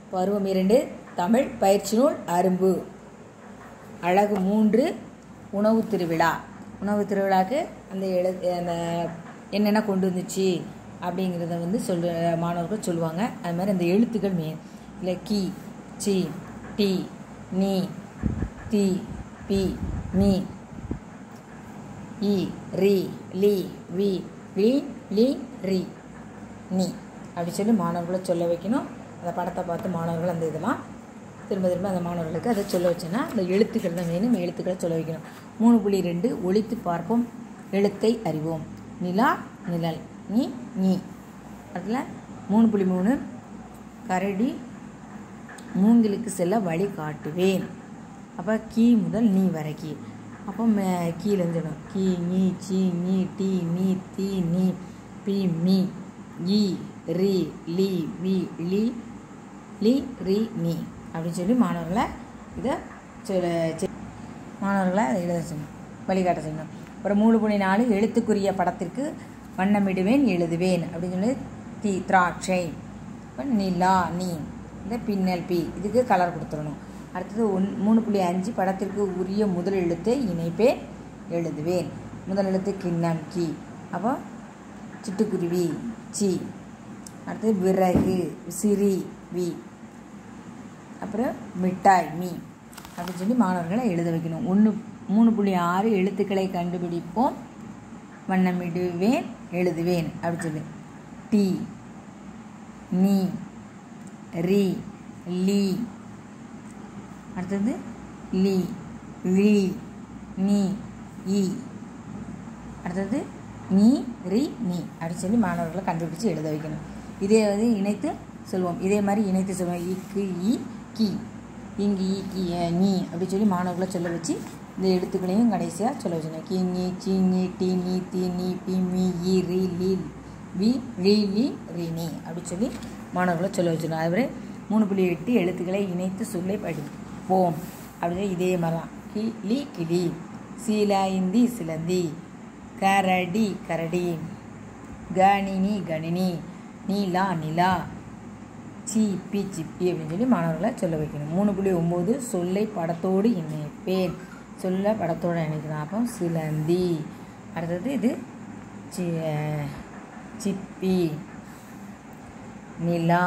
பருவம் இரண்டு தமிழ் பயிற்சி நூல் அரும்பு அழகு மூன்று உணவு திருவிழா உணவு திருவிழாக்கு அந்த எழு அந்த என்னென்ன கொண்டு வந்துச்சு அப்படிங்கிறத வந்து சொல் மாணவர்கள் சொல்லுவாங்க அது மாதிரி அந்த எழுத்துக்கள் மே இல்லை கி சி டி நீ தி பி மீ இ ரி லி வி வி லி ரி நீ அப்படி சொல்லி மாணவர்களை சொல்ல வைக்கணும் அந்த படத்தை பார்த்து மாணவர்கள் அந்த இதெல்லாம் திரும்ப திரும்ப அந்த மாணவர்களுக்கு அதை சொல்ல வச்சேன்னா அந்த எழுத்துக்கள் தான் வேணும் எழுத்துக்களை சொல்ல வைக்கணும் மூணு புள்ளி ரெண்டு ஒழித்து பார்ப்போம் எழுத்தை அறிவோம் நிலா நிழல் நீ நீ அதில் மூணு புள்ளி மூணு கரடி மூங்கிலுக்கு செல்ல வழி காட்டுவேன் அப்போ கீ முதல் நீ வரைக்கும் அப்போ மே கீழே இருந்துடும் கீ நீ சி நீ டி நீ தி நீ பி மீ இ ரி லி வி லி லி ரி நீ அப்படின்னு சொல்லி மாணவர்களை இதை சொல்ல செ- மாணவர்களை அதை எழுத செய்யணும் வழிகாட்ட செய்யணும் அப்புறம் மூணு புள்ளி நாலு எழுத்துக்குரிய படத்திற்கு வண்ணமிடுவேன் எழுதுவேன் அப்படின்னு சொல்லி தி திராட்சை இப்போ நிலா நீ இந்த பின்னல் பி இதுக்கு கலர் கொடுத்துடணும் அடுத்தது ஒன் மூணு புள்ளி அஞ்சு படத்திற்கு உரிய முதல் எழுத்தை இணைப்பேன் எழுதுவேன் முதல் எழுத்து கிண்ணம் கி அப்போ சிட்டுக்குருவி சி அடுத்தது விறகு சிறி வி அப்புறம் மிட்டாய் மீ அப்படின்னு சொல்லி மாணவர்களை எழுத வைக்கணும் ஒன்று மூணு புள்ளி ஆறு எழுத்துக்களை கண்டுபிடிப்போம் வண்ணமிடுவேன் எழுதுவேன் அப்படின்னு சொல்லி டி நீ ரி லி அடுத்தது லி லி நீ இ அடுத்தது நீ ரி நீ அப்படின்னு சொல்லி மாணவர்களை கண்டுபிடிச்சு எழுத வைக்கணும் இதே வந்து இணைத்து சொல்வோம் இதே மாதிரி இணைத்து சொல்லுவோம் இக்கு இ கி இங்கு ஈ கி ஏ, நீ அப்படி சொல்லி மாணவர்களை சொல்ல வச்சு இந்த எழுத்துக்களையும் கடைசியாக சொல்ல வச்சுக்கணும் கி நீ சி நீ டி நீ தி நீ பி மீ இ ரி லி வி ரி லி ரி நீ அப்படி சொல்லி மாணவர்களை சொல்ல வச்சிடணும் அதுவரை மூணு புள்ளி எட்டு எழுத்துக்களை இணைத்து சொல்லை படிப்போம் அப்படின்னு இதே மாதிரி தான் கிளி கிளி சீலாயிந்தி சிலந்தி கரடி கரடி கணினி கணினி நீலா நிலா சிப்பி சிப்பி அப்படின்னு சொல்லி மாணவர்களை சொல்ல வைக்கணும் மூணு புள்ளி ஒம்பது சொல்லை படத்தோடு இணைப்பேன் சொல்ல படத்தோடு இணைக்கணும் அப்போ சிலந்தி அடுத்தது இது சி சிப்பி நிலா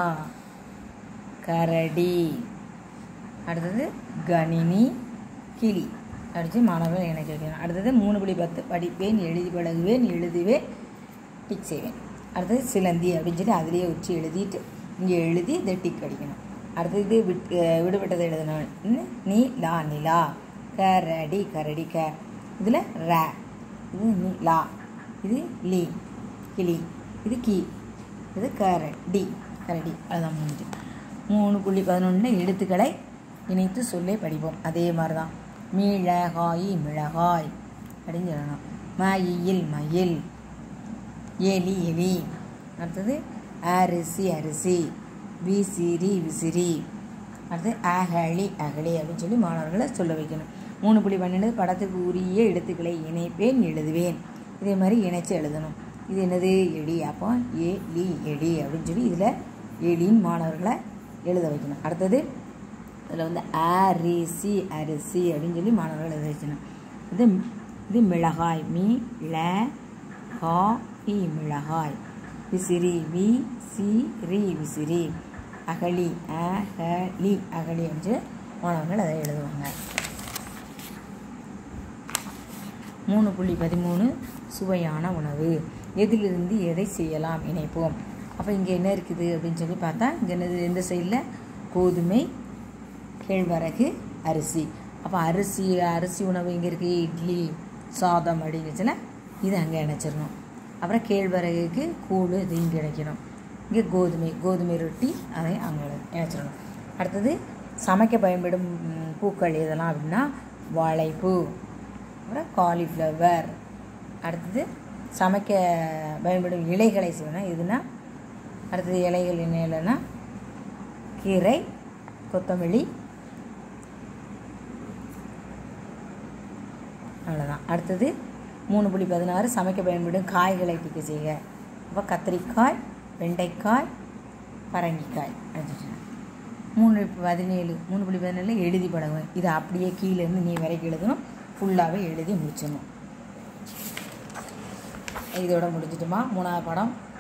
கரடி அடுத்தது கணினி கிளி அடித்து மாணவர்கள் இணைக்க வைக்கணும் அடுத்தது மூணு புள்ளி பத்து படிப்பேன் எழுதி பழகுவேன் எழுதுவேன் டிக் செய்வேன் அடுத்தது சிலந்தி அப்படின்னு சொல்லி அதிலேயே உச்சி எழுதிட்டு இங்கே எழுதி இதை டிக் அடிக்கணும் அடுத்தது இது விட் அஹ் விடுபட்டதை எழுதணும் இன்னும் நீ லா நிலா கரடி கரடி க இதில் ர இது நீ லா இது லி கிளி இது கி இது கரடி கரடி அதுதான் மூணு மூணு புள்ளி பதினொன்று எழுத்துக்களை இணைத்து சொல்லை படிப்போம் அதே மாதிரி தான் மிளகாய் மிளகாய் அப்படின்னு சொல்லணும் மயில் மயில் எலி எலி அடுத்தது அரிசி அரிசி விசிறி விசிறி அடுத்து அகழி அகழி அப்படின்னு சொல்லி மாணவர்களை சொல்ல வைக்கணும் மூணு புள்ளி பன்னெண்டு படத்துக்கு உரிய எழுத்துக்களை இணைப்பேன் எழுதுவேன் இதே மாதிரி இணைச்சு எழுதணும் இது என்னது எலி அப்போ ஏ லி எலி அப்படின்னு சொல்லி இதில் எலின்னு மாணவர்களை எழுத வைக்கணும் அடுத்தது இதில் வந்து அரிசி அரிசி அப்படின்னு சொல்லி மாணவர்கள் எழுத வைக்கணும் இது இது மிளகாய் மீ ல ஹா இ மிளகாய் விசிறி வி சி ரி விசிறி அகழி அகழி அகழி என்று மாணவர்கள் அதை எழுதுவாங்க மூணு புள்ளி பதிமூணு சுவையான உணவு எதிலிருந்து எதை செய்யலாம் இணைப்போம் அப்போ இங்கே என்ன இருக்குது அப்படின்னு சொல்லி பார்த்தா இங்கே என்னது எந்த சைடில் கோதுமை கேழ்வரகு அரிசி அப்போ அரிசி அரிசி உணவு இங்கே இருக்குது இட்லி சாதம் அப்படிங்குச்சுன்னா இது அங்கே இணைச்சிடணும் அப்புறம் கேழ்வரகுக்கு கூழ் இது இங்கே இணைக்கணும் இங்கே கோதுமை கோதுமை ரொட்டி அதை அங்கே இணைச்சிடணும் அடுத்தது சமைக்க பயன்படும் ம், பூக்கள் எதெல்லாம் அப்படின்னா வாழைப்பூ அப்புறம் காலிஃப்ளவர் அடுத்தது சமைக்க பயன்படும் இலைகளை செய்யணும் எதுனா அடுத்தது இலைகள் என்ன இல்லைன்னா கீரை கொத்தமல்லி அவ்வளோதான் அடுத்தது மூணு புள்ளி பதினாறு சமைக்க பயன்படும் காய்களை டிக்க செய்க அப்போ கத்திரிக்காய் வெண்டைக்காய் பரங்கிக்காய் அடிச்சிட்டேன் மூணு பதினேழு மூணு புள்ளி பதினேழு எழுதி பழகுவேன் இதை அப்படியே கீழேருந்து நீ வரைக்கும் எழுதணும் ஃபுல்லாகவே எழுதி முடிச்சிடணும் இதோட முடிஞ்சிட்டுமா மூணாவது படம்